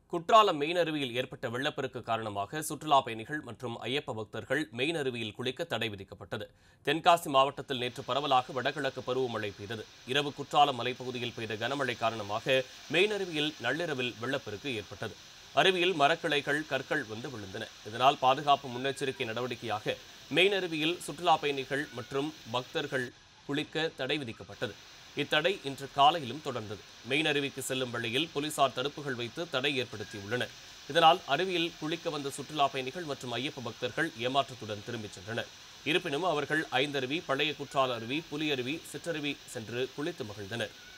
Courtallam main அருவியில் ஏற்பட்ட வெள்ளப்பெருக்கு காரணமாக சுற்றுலா பயணிகள் மற்றும் ஐயப்ப பக்தர்கள் மெயின் அருவியில் குளிக்க தடை விதிக்கப்பட்டது தென்காசி மாவட்டத்தில் நேற்று பரவலாக வடகிழக்கு பருவமழை பெய்தது இரவு குற்றாலம் மலைப்பகுதியில் பெய்த கனமழை காரணமாக மெயின் அருவியில் நள்ளிரவில் வெள்ளப்பெருக்கு ஏற்பட்டது அருவியில் மரக்கிளைகள் கற்கள் வந்து விழுந்தன இதனால் பாதுகாப்பு முன்னெச்சரிக்கை நடவடிக்கையாக மெயின் அருவியில் சுற்றுலா பயணிகள் மற்றும் பக்தர்கள் குளிக்க தடை விதிக்கப்பட்டது இத்தடை இன்று காலையிலும் தொடர்ந்தது மெயின் அருவிக்கு செல்லும் வழியில் போலீசார் தடுப்புகள் வைத்து தடை ஏற்படுத்தியுள்ளனர் இதனால் அருவியில் குளிக்க வந்த சுற்றுலா பயணிகள் மற்றும் ஐயப்ப பக்தர்கள் ஏமாற்றத்துடன் திரும்பிச் சென்றனர் இருப்பினும் அவர்கள் ஐந்தருவி பழைய குற்றால அருவி புலியருவி சிற்றருவி சென்று குளித்து மகிழ்ந்தனர்